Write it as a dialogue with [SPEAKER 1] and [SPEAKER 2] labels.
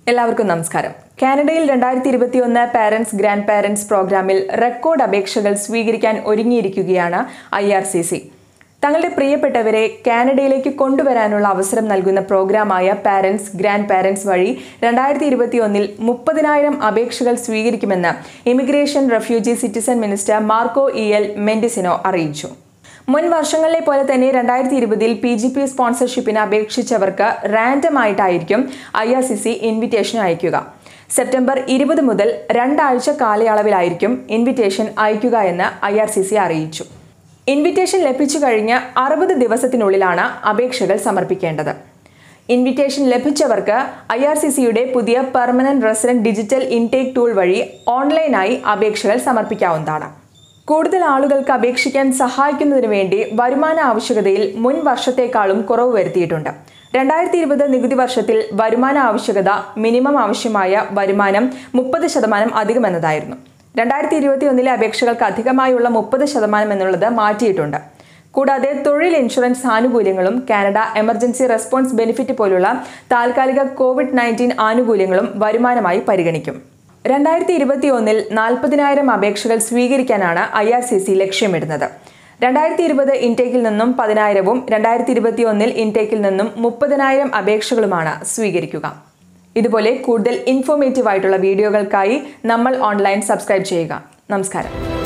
[SPEAKER 1] എല്ലാവർക്കും നമസ്കാരം കാനഡയിൽ രണ്ടായിരത്തി ഇരുപത്തിയൊന്ന് പാരന്റ്സ് ഗ്രാൻഡ് പാരന്റ്സ് പ്രോഗ്രാമിൽ റെക്കോർഡ് അപേക്ഷകൾ സ്വീകരിക്കാൻ ഒരുങ്ങിയിരിക്കുകയാണ് ഐ ആർ സി സി തങ്ങളുടെ പ്രിയപ്പെട്ടവരെ കാനഡയിലേക്ക് കൊണ്ടുവരാനുള്ള അവസരം നൽകുന്ന പ്രോഗ്രാമായ പാരന്റ്സ് ഗ്രാൻഡ് പാരന്റ്സ് വഴി രണ്ടായിരത്തി ഇരുപത്തിയൊന്നിൽ മുപ്പതിനായിരം അപേക്ഷകൾ സ്വീകരിക്കുമെന്ന് immigration refugee citizen minister Marco E L Mendicino അറിയിച്ചു മുൻ വർഷങ്ങളിലെ പോലെ തന്നെ രണ്ടായിരത്തി ഇരുപതിൽ പി ജി പി സ്പോൺസർഷിപ്പിന് അപേക്ഷിച്ചവർക്ക് റാൻഡം ആയിട്ടായിരിക്കും I R C C invitation അയക്കുക സെപ്റ്റംബർ ഇരുപത് മുതൽ രണ്ടാഴ്ച കാലയളവിലായിരിക്കും ഇൻവിറ്റേഷൻ അയക്കുക എന്ന് ഐ ആർ സി സി അറിയിച്ചു ഇൻവിറ്റേഷൻ ലഭിച്ചു കഴിഞ്ഞ് അറുപത് ദിവസത്തിനുള്ളിലാണ് അപേക്ഷകൾ സമർപ്പിക്കേണ്ടത് ഇൻവിറ്റേഷൻ ലഭിച്ചവർക്ക് ഐ ആർ സി സിയുടെ പുതിയ permanent resident digital intake tool വഴി ഓൺലൈനായി അപേക്ഷകൾ സമർപ്പിക്കാവുന്നതാണ് കൂടുതൽ ആളുകൾക്ക് അപേക്ഷിക്കാൻ സഹായിക്കുന്നതിന് വേണ്ടി വരുമാന ആവശ്യകതയിൽ മുൻ വർഷത്തേക്കാളും കുറവ് വരുത്തിയിട്ടുണ്ട് രണ്ടായിരത്തി ഇരുപത് നികുതി വർഷത്തിൽ വരുമാന ആവശ്യകത മിനിമം ആവശ്യമായ വരുമാനം മുപ്പത് ശതമാനം അധികമെന്നതായിരുന്നു രണ്ടായിരത്തി ഇരുപത്തി ഒന്നിലെ അപേക്ഷകൾക്ക് അധികമായുള്ള മുപ്പത് ശതമാനം എന്നുള്ളത് മാറ്റിയിട്ടുണ്ട് കൂടാതെ തൊഴിൽ ഇൻഷുറൻസ് ആനുകൂല്യങ്ങളും കാനഡ എമർജൻസി റെസ്പോൺസ് ബെനിഫിറ്റ് പോലുള്ള താൽക്കാലിക കോവിഡ് നയൻറ്റീൻ ആനുകൂല്യങ്ങളും വരുമാനമായി പരിഗണിക്കും രണ്ടായിരത്തി ഇരുപത്തി ഒന്നിൽ നാൽപ്പതിനായിരം അപേക്ഷകൾ സ്വീകരിക്കാനാണ് ഐ ആർ സി സി ലക്ഷ്യമിടുന്നത് രണ്ടായിരത്തി ഇരുപത് ഇൻടേക്കിൽ നിന്നും പതിനായിരവും രണ്ടായിരത്തി ഇരുപത്തി ഒന്നിൽ ഇൻടേക്കിൽ നിന്നും മുപ്പതിനായിരം അപേക്ഷകളുമാണ് സ്വീകരിക്കുക ഇതുപോലെ കൂടുതൽ ഇൻഫോർമേറ്റീവ് ആയിട്ടുള്ള വീഡിയോകൾക്കായി നമ്മൾ ഓൺലൈൻ സബ്സ്ക്രൈബ് ചെയ്യുക നമസ്കാരം